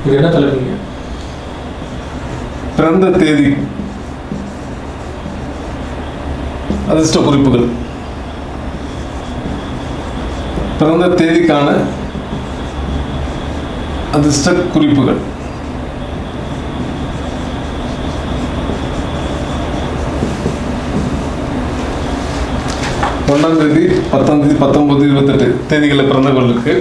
இது என்ன தலைப்புங்க பிறந்த தேதி அதிர்ஷ்ட குறிப்புகள் பிறந்த தேதிக்கான அதிர்ஷ்ட குறிப்புகள் ஒன்றாம் தேதி பத்தாம் தேதி பத்தொன்பது இருபத்தெட்டு தேதிகளில் பிறந்தவர்களுக்கு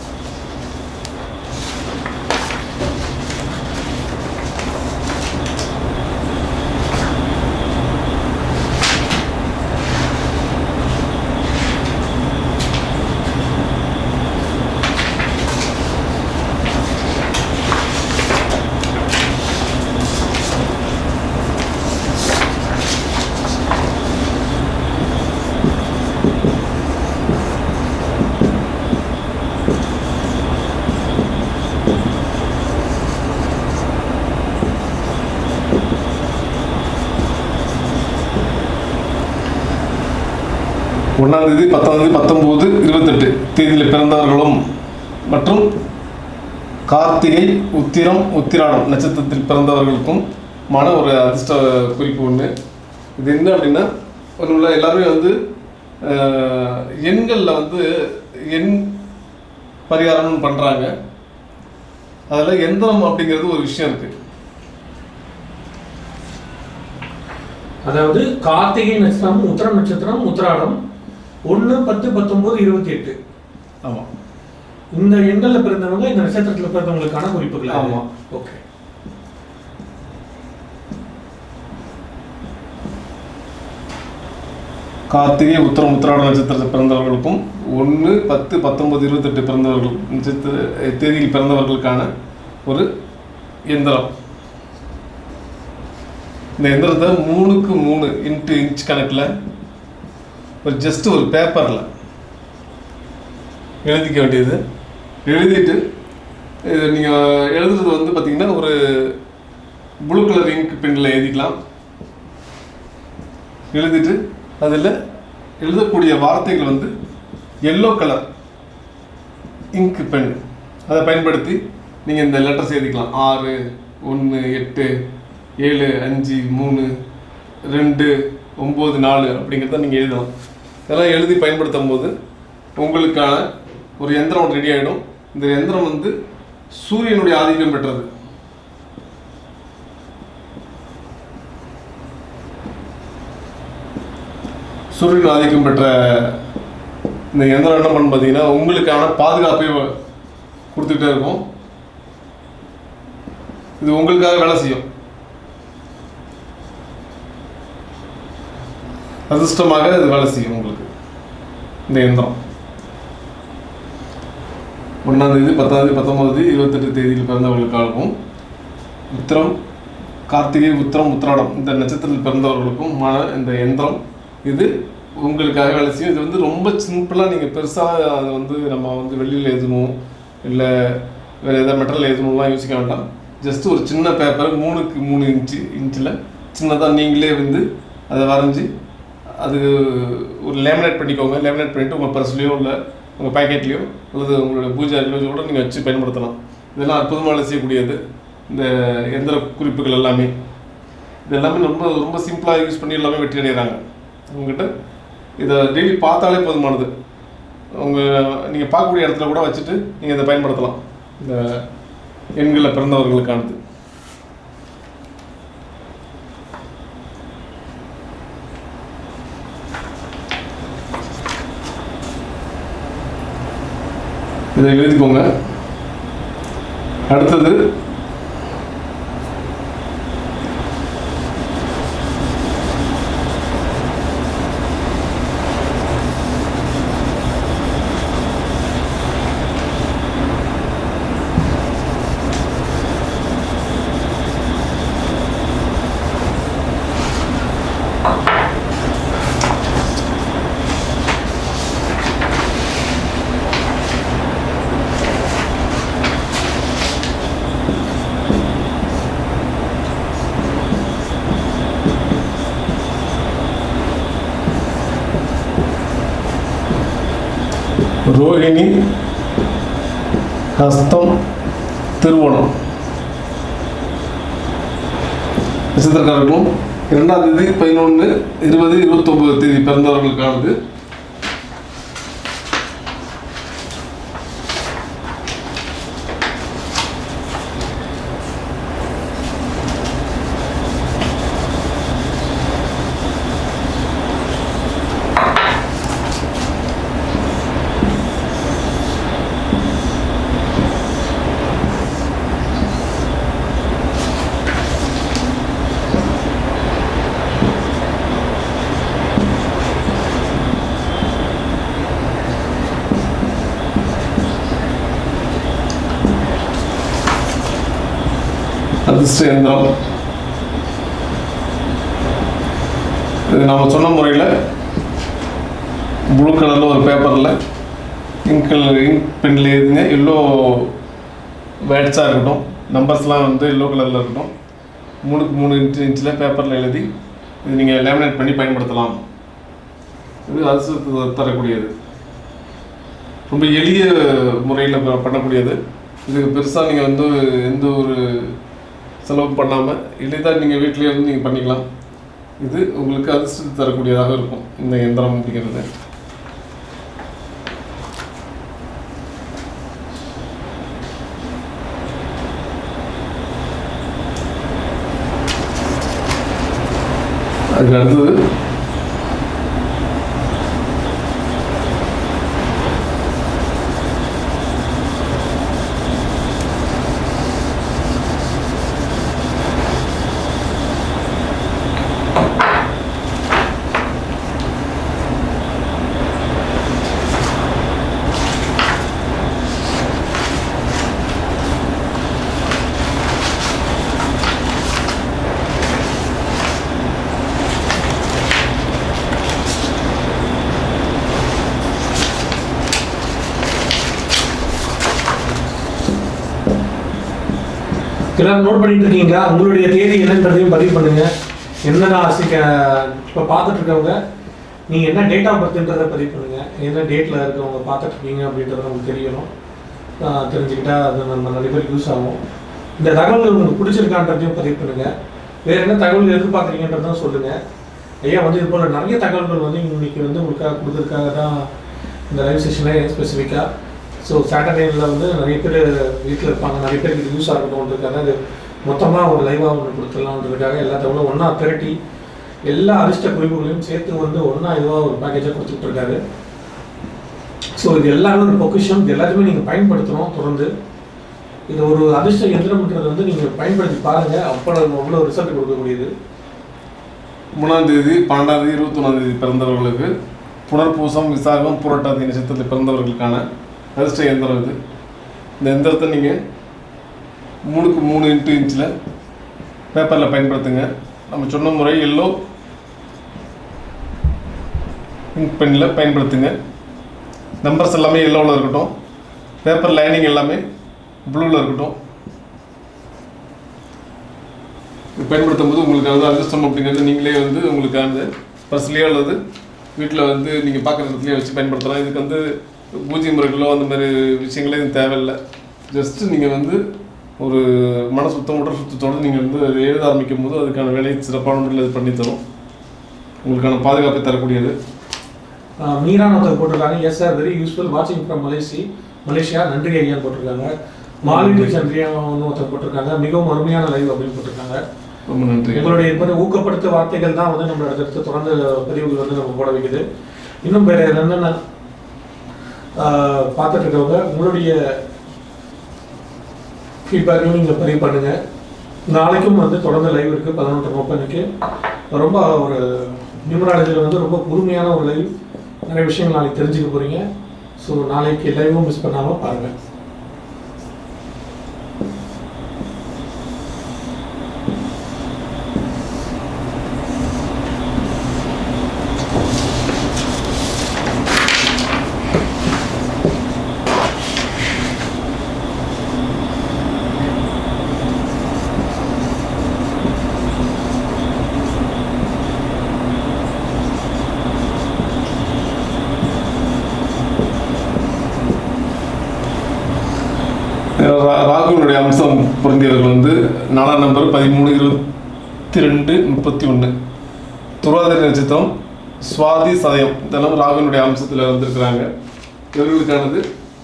ஒன்றாம் தேதி பத்தாம் தேதி பத்தொம்போது இருபத்தெட்டு தேதியில் பிறந்தவர்களும் மற்றும் கார்த்திகை உத்திரம் உத்திராடம் நட்சத்திரத்தில் பிறந்தவர்களுக்கும் மான ஒரு அதிர்ஷ்ட குறிப்பு ஒன்று இது என்ன அப்படின்னா ஒன்றும் எல்லாருமே வந்து அஹ், எண்களில் வந்து எண் பரிகாரம்னு பண்ணுறாங்க அதில் எந்திரம் அப்படிங்கிறது ஒரு விஷயம் இருக்குது அதாவது கார்த்திகை நட்சத்திரம் உத்திரம் நட்சத்திரம் உத்திராடம் ஒன்று பத்து பத்தொன்பது இருபத்தி எட்டு ஆமாம் இந்த எண்கள்ல பிறந்தவங்க இந்த நட்சத்திரத்துல பிறந்தவங்களுக்கான குறிப்புகள் ஆமா. ஓகே கார்த்திகை உத்தரம் உத்திராட நட்சத்திரத்தில் பிறந்தவர்களுக்கும் ஒன்று பத்து பத்தொன்பது இருபத்தெட்டு பிறந்தவர்கள் நட்சத்திர தேதியில் பிறந்தவர்களுக்கான ஒரு எந்திரம் இந்த எந்திரத்தை மூணுக்கு மூணு இன்ட்டு இன்ச் கணக்கில் ஒரு ஜஸ்ட் ஒரு பேப்பரில் எழுதிக்க வேண்டியது எழுதிட்டு இது நீங்கள் எழுதுறது வந்து பார்த்தீங்கன்னா ஒரு ப்ளூ கலர் இங்க் பென்னில் எழுதிக்கலாம் எழுதிட்டு அதில் எழுதக்கூடிய வார்த்தைகள் வந்து எல்லோ கலர் இங்க் பென் அதை பயன்படுத்தி நீங்கள் இந்த லெட்டர்ஸ் எழுதிக்கலாம் ஆறு ஒன்று எட்டு ஏழு அஞ்சு மூணு ரெண்டு ஒம்பது நாலு அப்படிங்கிறத நீங்கள் எழுதலாம் இதெல்லாம் எழுதி பயன்படுத்தும் போது உங்களுக்கான ஒரு எந்திரம் ரெடி ஆகிடும் இந்த எந்திரம் வந்து சூரியனுடைய ஆதிக்கம் பெற்றது சூரியன் ஆதிக்கம் பெற்ற இந்த எந்திரம் என்ன பண்ணு பார்த்தீங்கன்னா உங்களுக்கான பாதுகாப்பை வ- கொடுத்துக்கிட்டே இருக்கும் இது உங்களுக்காக வேலை செய்யும் அதிர்ஷ்டமாக இது வேலை செய்யும் உங்களுக்கு இந்த எந்திரம் ஒன்றாம் தேதி பத்தாம் தேதி பத்தொன்பது தேதி இருபத்தெட்டு தேதியில் பிறந்தவர்களுக்காகவும் உத்திரம் கார்த்திகை உத்திரம் உத்திராடம் இந்த நட்சத்திரத்தில் பிறந்தவர்களுக்கும் மான இந்த எந்திரம் இது உங்களுக்காக வேலை செய்யும் இது வந்து ரொம்ப சிம்பிளாக நீங்கள் பெருசாக அதை வந்து நம்ம வந்து வெளியில் எழுதணும் இல்லை வேறு எதாவது மெட்டரில் எழுதணும்லாம் யோசிக்க வேண்டாம் ஜஸ்ட் ஒரு சின்ன பேப்பர் மூணுக்கு மூணு இன்ச்சு இன்ச்சில் சின்னதாக நீங்களே வந்து அதை வரைஞ்சி அது ஒரு லேமினேட் பண்ணிக்கோங்க லேமினேட் பண்ணிவிட்டு உங்கள் பர்ஸ்லேயோ இல்லை உங்கள் பேக்கெட்லேயோ அல்லது உங்களோட பூஜை அறையிலோ கூட நீங்கள் வச்சு பயன்படுத்தலாம் இதெல்லாம் அற்புதமாக வேலை செய்யக்கூடியது இந்த எந்திர குறிப்புகள் எல்லாமே இது எல்லாமே ரொம்ப ரொம்ப சிம்பிளாக யூஸ் பண்ணி எல்லாமே வெற்றி அடைகிறாங்க உங்ககிட்ட இதை டெய்லி பார்த்தாலே போதுமானது உங்கள் நீங்கள் பார்க்கக்கூடிய இடத்துல கூட வச்சுட்டு நீங்கள் இதை பயன்படுத்தலாம் இந்த எண்களில் பிறந்தவர்களுக்கானது இதை எழுதிக்கோங்க அடுத்தது ரோஹிணி ஹஸ்தம் திருவோணம் நட்சத்திரக்காரர்களும் இரண்டாம் தேதி பதினொன்று இருபது இருபத்தொம்பது தேதி பிறந்தவர்களுக்கானது அதிர்ஷ்ட எந்திரம் இது நம்ம சொன்ன முறையில் ப்ளூ கலரில் ஒரு பேப்பரில் இங்க் கலர் இங்க் பென்னில் எழுதுங்க எல்லோ வேட்ஸாக இருக்கட்டும் நம்பர்ஸ்லாம் வந்து எல்லோ கலரில் இருக்கட்டும் மூணுக்கு மூணு இன்ச்சு இன்ச்சில் பேப்பரில் எழுதி இது நீங்கள் லேமினேட் பண்ணி பயன்படுத்தலாம் இது அதிர்ஷ்டத்தை தரக்கூடியது ரொம்ப எளிய முறையில் பண்ணக்கூடியது இதுக்கு பெருசாக நீங்கள் வந்து எந்த ஒரு செலவு பண்ணாமல் எளிதாக நீங்கள் வீட்டிலேயே இருந்து நீங்கள் பண்ணிக்கலாம் இது உங்களுக்கு அதிர்ஷ்டத்தை தரக்கூடியதாக இருக்கும் இந்த எந்திரம் அப்படிங்கிறது அதுக்கு அடுத்தது எல்லாரும் நோட் பண்ணிட்டு இருக்கீங்களா உங்களுடைய தேதி என்னன்றதையும் பதிவு பண்ணுங்க என்னென்ன ஆசைக்க இப்போ பார்த்துட்டு இருக்கவங்க நீங்கள் என்ன டேட் ஆஃப் பர்த்ன்றதை பதிவு பண்ணுங்க என்ன டேட்டில் இருக்கவங்க பார்த்துட்டு இருக்கீங்க அப்படின்றது நமக்கு தெரியணும் ஆஹ் தெரிஞ்சுக்கிட்டா அது நம்ம நிறைய பேருக்கு யூஸ் ஆகும் இந்த தகவல் உங்களுக்கு பிடிச்சிருக்கான்றதையும் பதிவு பண்ணுங்க வேற என்ன தகவல் எதிர்பார்க்குறீங்கன்றதும் சொல்லுங்க ஐயா வந்து இது போல நிறைய தகவல்கள் வந்து இன்னைக்கு வந்து உங்களுக்காக கொடுக்கறதுக்காக தான் இந்த லைவ் செஷனே ஸ்பெசிஃபிக்காக ஸோ சாட்டர்டேல வந்து நிறைய பேர் வீட்டில் இருப்பாங்க நிறைய பேருக்கு இது யூஸ் ஆகணுன்றதுக்காக அது மொத்தமாக ஒரு லைவாக ஒன்று கொடுத்துடலான்றதுக்காக எல்லா தகவலும் ஒன்றா திரட்டி எல்லா அதிர்ஷ்ட குறிப்புகளையும் சேர்த்து வந்து ஒன்றா இதுவாக ஒரு பேக்கேஜாக கொடுத்துட்டு இருக்காரு ஸோ இது எல்லாமே ஒரு பொக்கிஷம் இது எல்லாத்தையுமே நீங்கள் பயன்படுத்தணும் தொடர்ந்து இது ஒரு அதிர்ஷ்ட எந்திரம்ன்றது வந்து நீங்கள் பயன்படுத்தி பாருங்கள் அப்போ அவ்வளோ ரிசல்ட் கொடுக்கக்கூடியது மூணாம் தேதி பன்னெண்டாம் தேதி இருபத்தொன்னாம் தேதி பிறந்தவர்களுக்கு புனர்பூசம் விசாகம் புரட்டாதி நட்சத்திரத்தில் பிறந்தவர்களுக்கான அதிர்ஷ்ட இயந்திரம் இது இந்த எந்திரத்தை நீங்கள் மூணுக்கு மூணு இன்ட்டு இன்ச்சில் பேப்பரில் பயன்படுத்துங்க நம்ம சொன்ன முறை எல்லோ இங்க் பென்னில் பயன்படுத்துங்க நம்பர்ஸ் எல்லாமே எல்லோவில் இருக்கட்டும் பேப்பர் லைனிங் எல்லாமே ப்ளூவில் இருக்கட்டும் இது பயன்படுத்தும் போது உங்களுக்கு வந்து அதிர்ஷ்டம் அப்படிங்கிறது நீங்களே வந்து உங்களுக்கு அந்த பர்ஸ்லேயோ அல்லது வீட்டில் வந்து நீங்கள் பார்க்குற இடத்துலையே வச்சு பயன்படுத்தலாம் இதுக்கு வந்து பூஜை முறைகளோ அந்த மாதிரி விஷயங்களே இது தேவையில்லை ஜஸ்ட்டு நீங்கள் வந்து ஒரு மன சுத்தம் உடல் சுத்தத்தோடு நீங்கள் வந்து அதை எழுத ஆரம்பிக்கும் போது அதுக்கான வேலையை சிறப்பான முறையில் இது பண்ணி தரும் உங்களுக்கான பாதுகாப்பை தரக்கூடியது ஆஹ் மீரான் ஒருத்தர் போட்டிருக்காங்க எஸ் சார் வெரி யூஸ்ஃபுல் வாட்சிங் ஃப்ரம் மலேசி மலேசியா நன்றி ஐயா போட்டிருக்காங்க மாலினி சந்திரியான்னு ஒருத்தர் போட்டிருக்காங்க மிகவும் அருமையான லைவ் அப்படின்னு போட்டிருக்காங்க ரொம்ப நன்றி உங்களுடைய இது மாதிரி ஊக்கப்படுத்த வார்த்தைகள் தான் வந்து நம்மளோட அடுத்தடுத்து தொடர்ந்து பதிவுகள் வந்து நம்ம போட வைக்குது இன்னும் வேற என்னென்ன ஆஹ் பார்த்துட்டு இருக்கவங்க உங்களுடைய ஃபீட்பேக்கையும் நீங்கள் பதிவு பண்ணுங்க நாளைக்கும் வந்து தொடர்ந்து லைவ் இருக்கு பதினொன்று முப்பதுக்கு ரொம்ப ஒரு நியூமராலஜியில் வந்து ரொம்ப பொறுமையான ஒரு லைவ் நிறைய விஷயங்கள் நாளைக்கு தெரிஞ்சுக்க போறீங்க ஸோ நாளைக்கு லைவும் மிஸ் பண்ணாமல் பாருங்கள் ரா- ராகுனுடைய அம்சம் பொருந்தியவர்கள் வந்து நாலாம் நம்பர் பதிமூணு இருபத்தி இருபத்தி ரெண்டு முப்பத்தி ஒன்று துருவாதிரை நட்சத்திரம் சுவாதி சதயம் இதெல்லாம் ராகுனுடைய அம்சத்தில் வந்திருக்கிறாங்க இவர்களுக்கானது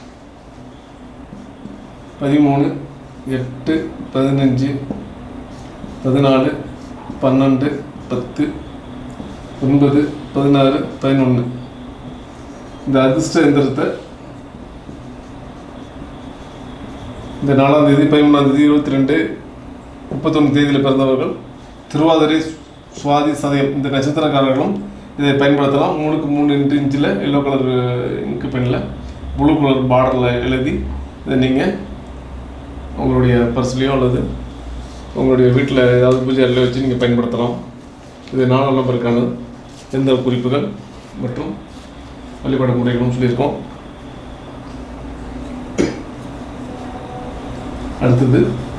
பதிமூணு எட்டு பதினஞ்சு பதினாலு பன்னெண்டு பத்து ஒன்பது பதினாறு பதினொன்று இந்த அதிர்ஷ்ட எந்திரத்தை இந்த நாலாம் தேதி பதிமூணாம் தேதி இருபத்தி ரெண்டு முப்பத்தொன்று தேதியில் பிறந்தவர்கள் திருவாதிரை சுவாதி சதயம் இந்த நட்சத்திரக்காரர்களும் இதை பயன்படுத்தலாம் மூணுக்கு மூணு இன்ட்டு இன்ச்சில் எல்லோ கலர் இங்கு பெனில் ப்ளூ கலர் பார்டரில் எழுதி இதை நீங்கள் உங்களுடைய பர்ஸ்லேயோ அல்லது உங்களுடைய வீட்டில் ஏதாவது பூஜை அறையில வச்சு நீங்கள் பயன்படுத்தலாம் இது நாலாம் நம்பருக்கான எந்த குறிப்புகள் மற்றும் வழிபாடு முறைகளும் சொல்லியிருக்கோம் அடுத்தது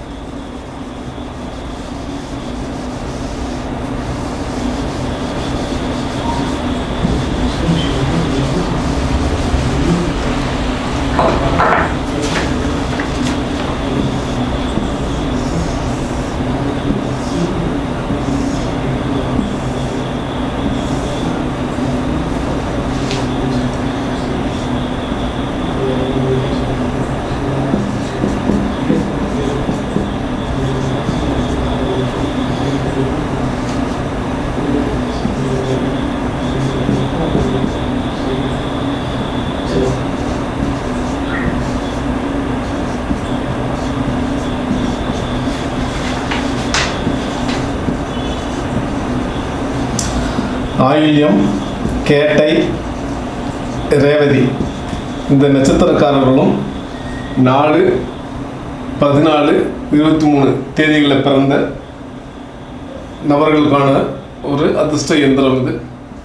ஆயில்யம் கேட்டை ரேவதி இந்த நட்சத்திரக்காரர்களும் நாலு பதினாலு இருபத்தி மூணு தேதிகளில் பிறந்த நபர்களுக்கான ஒரு அதிர்ஷ்ட எந்திரம் இது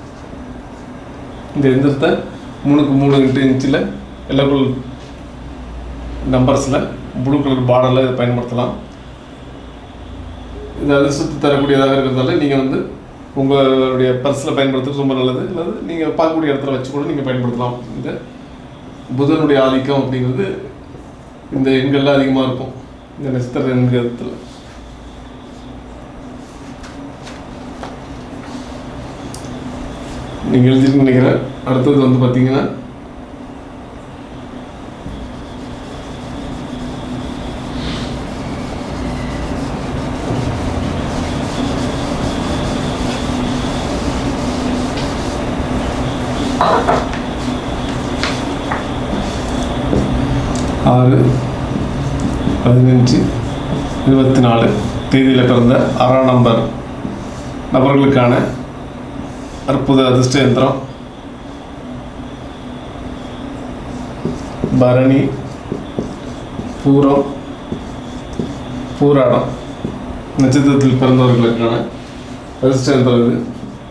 இந்த எந்திரத்தை மூணுக்கு மூணு இன்ட்டு இன்ச்சில் எல்லோ கலர் நம்பர்ஸில் ப்ளூ கலர் பார்டரில் இதை பயன்படுத்தலாம் இது அதிர்ஷ்டத்தை தரக்கூடியதாக இருக்கிறதால நீங்கள் வந்து உங்களுடைய பர்ஸில் பயன்படுத்துறது ரொம்ப நல்லது அல்லது நீங்கள் பார்க்கக்கூடிய இடத்துல வச்சு கூட நீங்கள் பயன்படுத்தலாம் இந்த புதனுடைய ஆதிக்கம் அப்படிங்கிறது இந்த எண்கள்ல அதிகமாக இருக்கும் இந்த நட்சத்திர எண்கிறதுல நீங்கள் எழுதிட்டு நினைக்கிறேன் அடுத்தது வந்து பார்த்தீங்கன்னா ஆறு பதினஞ்சு இருபத்தி நாலு தேதியில் பிறந்த ஆறாம் நம்பர் நபர்களுக்கான அற்புத அதிர்ஷ்ட யந்திரம் பரணி பூரம் பூராடம் நட்சத்திரத்தில் பிறந்தவர்களுக்கான அதிர்ஷ்ட யந்திரம் இது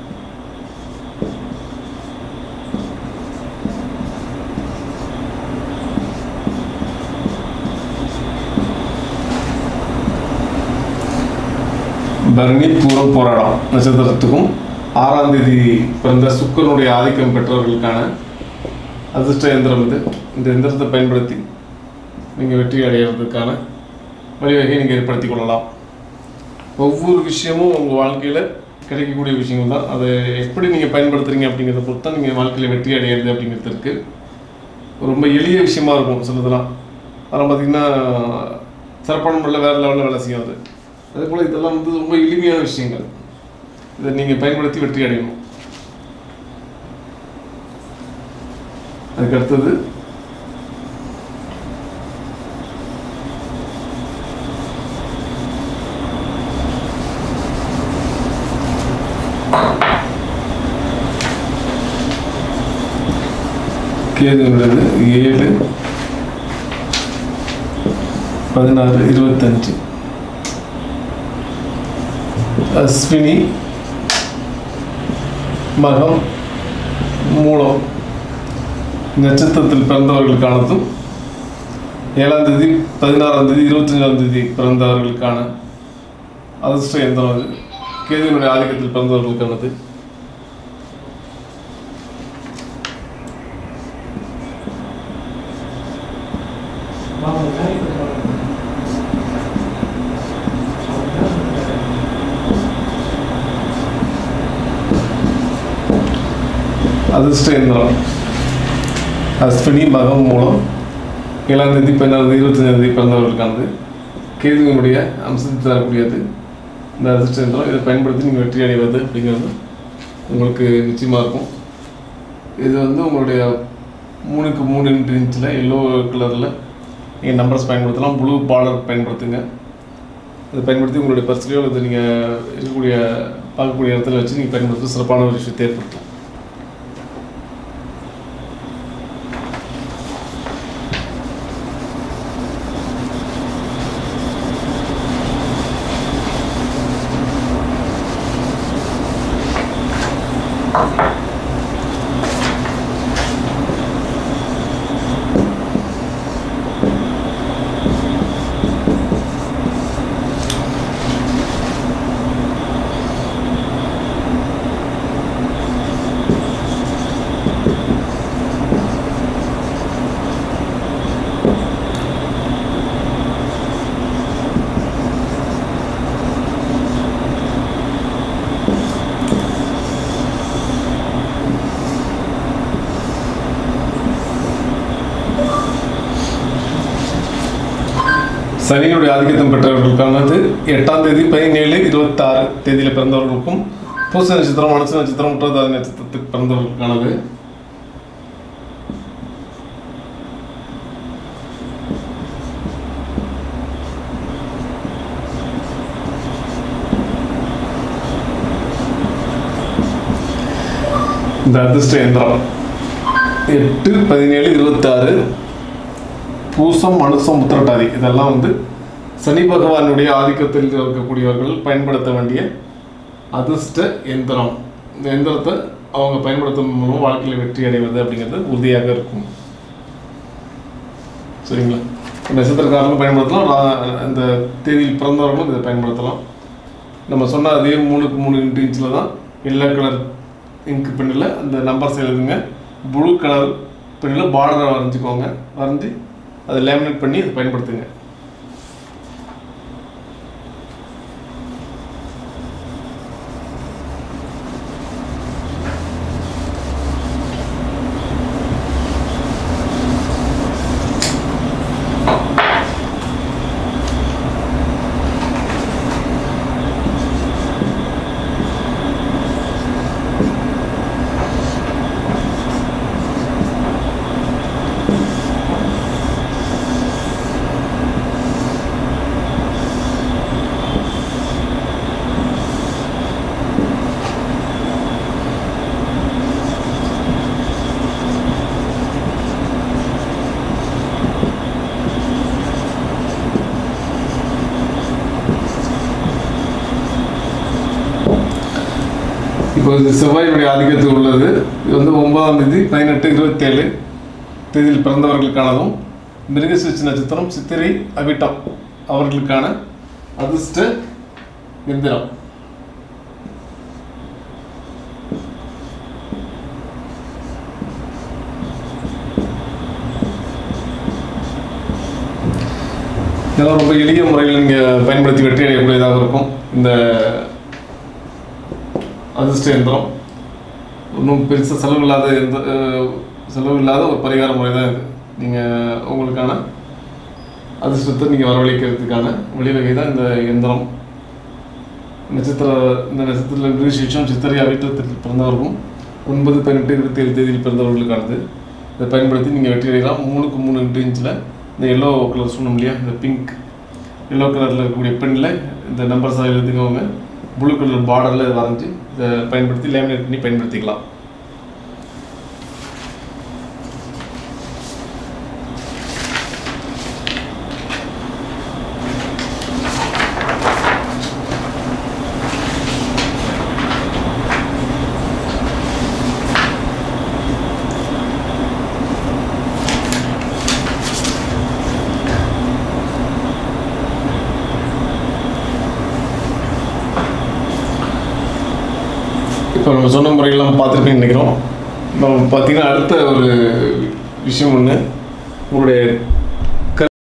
பரணி பூரம் போராடம் நட்சத்திரத்துக்கும் ஆறாம் தேதி பிறந்த சுக்கரனுடைய ஆதிக்கம் பெற்றவர்களுக்கான அதிர்ஷ்ட எந்திரம் இது இந்த எந்திரத்தை பயன்படுத்தி நீங்கள் வெற்றி அடைகிறதுக்கான வழிவகையை நீங்கள் ஏற்படுத்திக் கொள்ளலாம் ஒவ்வொரு விஷயமும் உங்கள் வாழ்க்கையில் கிடைக்கக்கூடிய விஷயங்கள் தான் அதை எப்படி நீங்கள் பயன்படுத்துறீங்க அப்படிங்கிறத பொறுத்து தான் நீங்கள் வாழ்க்கையில் வெற்றி அடையிறது அப்படிங்கிறதுக்கு ரொம்ப எளிய விஷயமா இருக்கும் சிலதெல்லாம் அதெல்லாம் பார்த்தீங்கன்னா சிறப்பான முறையில் வேறு லெவலில் வேலை செய்யும் அது அதே போல் இதெல்லாம் வந்து ரொம்ப எளிமையான விஷயங்கள் இதை நீங்கள் பயன்படுத்தி வெற்றி அடையணும் அதுக்கு அடுத்தது கேதுங்கிறது ஏழு பதினாறு இருபத்தஞ்சு அஸ்வினி மகம் மூலம் நட்சத்திரத்தில் பிறந்தவர்களுக்கானதும் ஏழாம் தேதி பதினாறாம் தேதி இருபத்தஞ்சாம் தேதி பிறந்தவர்களுக்கான அதிர்ஷ்ட எந்திரம் அது கேதுவினுடைய ஆதிக்கத்தில் பிறந்தவர்களுக்கானது அதிர்ஷ்ட எந்திரம் அஸ்வினி மகம் மூலம் ஏழாம் தேதி பதினாறு இருபத்தஞ்சாம் தேதி பிறந்தவர்களுக்கானது கேதுவினுடைய அம்சத்தை தரக்கூடியது இந்த அதிர்ஷ்ட எந்திரம் இதை பயன்படுத்தி நீங்கள் வெற்றி அடைவது அப்படிங்கிறது உங்களுக்கு நிச்சயமாக இருக்கும் இது வந்து உங்களுடைய மூணுக்கு மூணு இன்ச்சில் எல்லோ கலரில் நீங்கள் நம்பர்ஸ் பயன்படுத்தலாம் ப்ளூ பார்டர் பயன்படுத்துங்க அதை பயன்படுத்தி உங்களுடைய பர்ஸ்லையோ அல்லது நீங்கள் இருக்கக்கூடிய பார்க்கக்கூடிய இடத்துல வச்சு நீங்கள் பயன்படுத்த சிறப்பான ஒரு விஷயத்தை ஏற்படுத்தும் சனியினுடைய ஆதிக்கத்தம் பெற்றவர்களுக்கானது எட்டாம் தேதி பதினேழு இருபத்தாறு தேதியில் பிறந்தவர்களுக்கும் பூச நட்சத்திரம் மனசு நட்சத்திரம் முற்றதாதி நட்சத்திரத்துக்கு பிறந்தவர்களுக்கானது இந்த அதிர்ஷ்ட எந்திரம் எட்டு பதினேழு இருபத்தாறு பூசம் மனுசம் உத்திரட்டாதி இதெல்லாம் வந்து சனி பகவானுடைய ஆதிக்கத்தில் இருக்கக்கூடியவர்கள் பயன்படுத்த வேண்டிய அதிர்ஷ்ட எந்திரம் இந்த எந்திரத்தை அவங்க பயன்படுத்தும் மூலம் வாழ்க்கையில் வெற்றி அடைவது அப்படிங்கிறது உறுதியாக இருக்கும் சரிங்களா நட்சத்திரக்காரங்களும் பயன்படுத்தலாம் ரா- இந்த தேதியில் பிறந்தவர்களும் இதை பயன்படுத்தலாம் நம்ம சொன்ன அதே மூணுக்கு மூணு இன்ட்டு இன்ச்சில் தான் எல்லோ கலர் இங்க் பெண்ணில் அந்த நம்பர்ஸ் எழுதுங்க ப்ளூ கலர் பெண்ணில் பார்டரை வரைஞ்சிக்கோங்க வரைஞ்சி அதை லேமினேட் பண்ணி அதை பயன்படுத்துங்க இப்போ இது செவ்வாயினுடைய ஆதிக்கத்தில் உள்ளது இது வந்து ஒன்பதாம் தேதி பதினெட்டு இருபத்தேழு தேதியில் பிறந்தவர்களுக்கானதும் மிருகசீர்ஷ நட்சத்திரம் சித்திரை அவிட்டம் அவர்களுக்கான அதிர்ஷ்ட எந்திரம் இதெல்லாம் ரொம்ப எளிய முறையில் நீங்கள் பயன்படுத்தி வெற்றி அடையக்கூடியதாக இருக்கும் இந்த அதிர்ஷ்ட எந்திரம் ஒன்றும் பெருசாக செலவில்லாத எந்த அஹ், செலவில்லாத ஒரு பரிகார முறை தான் இது நீங்கள் உங்களுக்கான அதிர்ஷ்டத்தை நீங்கள் வரவழைக்கிறதுக்கான வழிவகை தான் இந்த எந்திரம் நட்சத்திர இந்த நட்சத்திரத்தில் மிருகசீட்சம் சித்திரை அவிட்டத்தில் பிறந்தவர்களும் ஒன்பது பதினெட்டு இருபத்தி ஏழு தேதியில் பிறந்தவர்களுக்கானது இதை பயன்படுத்தி நீங்கள் வெற்றி அடையலாம் மூணுக்கு மூணு இன்ட்டு இன்ச்சில் இந்த எல்லோ கலர் சொன்னோம் இல்லையா இந்த பிங்க் எல்லோ கலரில் இருக்கக்கூடிய பெண்ணில் இந்த நம்பர்ஸாக எழுதுக்கவங்க ப்ளூ கலர் பார்டரில் வரைஞ்சி இதை பயன்படுத்தி லேமினேட் பண்ணி பயன்படுத்திக்கலாம் இப்போ நம்ம சொன்ன முறையெல்லாம் பார்த்துருப்பீங்கன்னு நினைக்கிறோம் நம்ம பார்த்தீங்கன்னா அடுத்த ஒரு விஷயம் ஒன்று உங்களுடைய